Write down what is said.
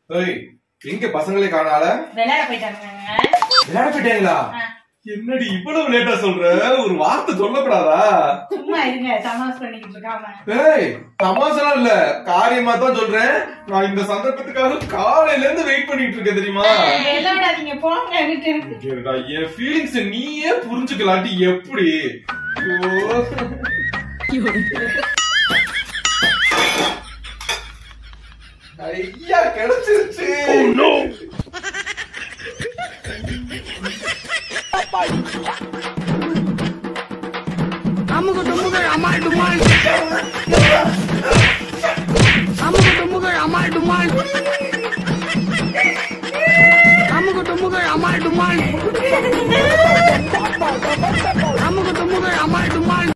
ஏய் எங்க பசங்களே காணால விளையாட போயிட்டாங்க விளையாட போயிட்டாங்களா என்னடி இவ்வளவு லேட்டா சொல்ற ஒரு வார்த்தை சொல்லக்கூடாதா சும்மா இருங்க தமாஸ் பண்ணிக்கிட்டு இருக்காம ஏய் தமாசெல்லாம் இல்ல காரியமா தான் சொல்றேன் நான் இந்த சந்தர்ப்பத்துக்காக காலையில இருந்து வெயிட் பண்ணிட்டு இருக்கேன் தெரியுமா விளையாடாதீங்க போங்க எனக்கு இருக்கு கேளுடா, என் ஃபீலிங்ஸ் நீயே புரிஞ்சுக்கலாட்டி எப்படி ஐயோ.